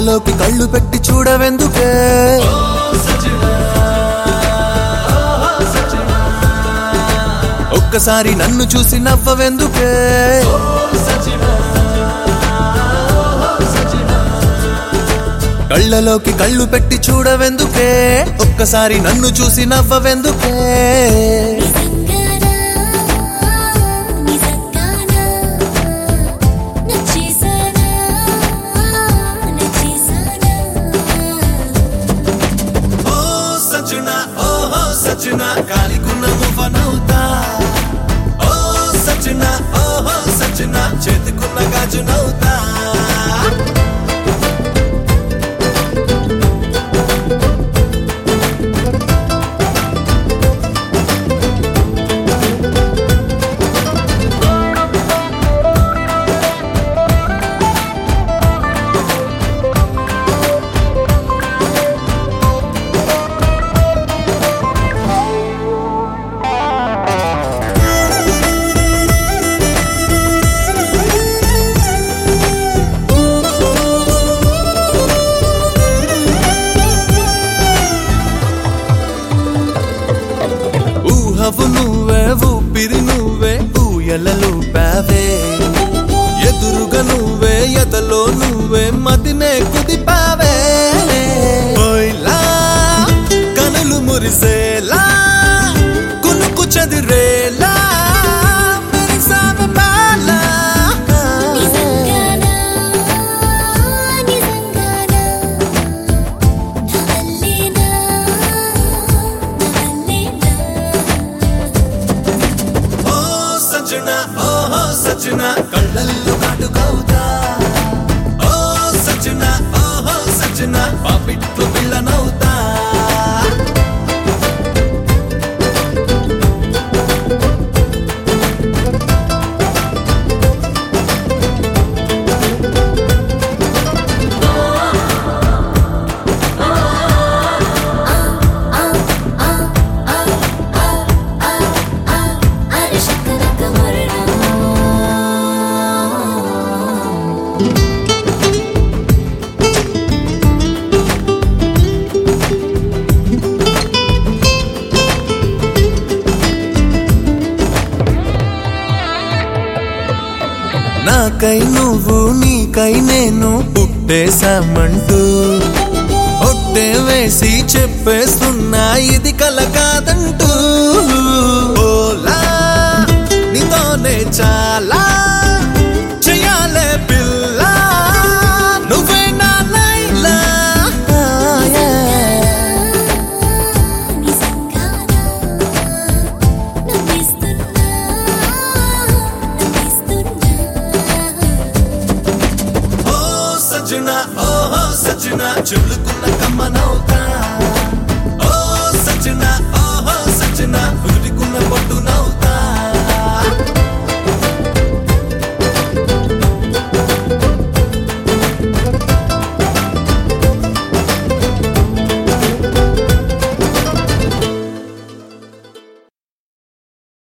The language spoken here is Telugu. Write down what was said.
కళ్ళలోకి కళ్ళు పెట్టి చూడవెందుకే ఒక్కసారి నన్ను చూసి నవ్వవెందుకే కళ్ళలోకి కళ్ళు పెట్టి చూడవెందుకే ఒక్కసారి నన్ను చూసి నవ్వవెందుకే నిజంగానా నిజంగానా నచ్చేసానా నచ్చేసానా ఓ సచిన ఓహో సచిన కాలికున్న మువ్వనవుతా ఓ సచిన ఓహో సచిన చేతికున్న గాజునవుతా ఊహవు నువ్వే ఊపిరి నువ్వే ఊయలలు పావే ఎదురుగా నువ్వే ఎదలో నువ్వే మదినే కుదిపావే ఓయ్లా కనులు మురిసేలా కునుకు చెదిరేలా మెరిసావే బాలా. నిజంగానా నిజంగానా నవల్లేనా నవల్లేనా ఓ సచిన ఓహో సచిన కళ్ళల్లో కాటుకవుతా ఓ సచిన ఓహో సచిన పాపిట్లు పిల్లనవుతా అరశకరక మరణం నాకై నువ్వు నీకై నేను పుట్టేశామంటూ ఒట్టే వేసి చెప్పేస్తున్నా ఇది కల కాదంటూ ఓలా నీతోనే చా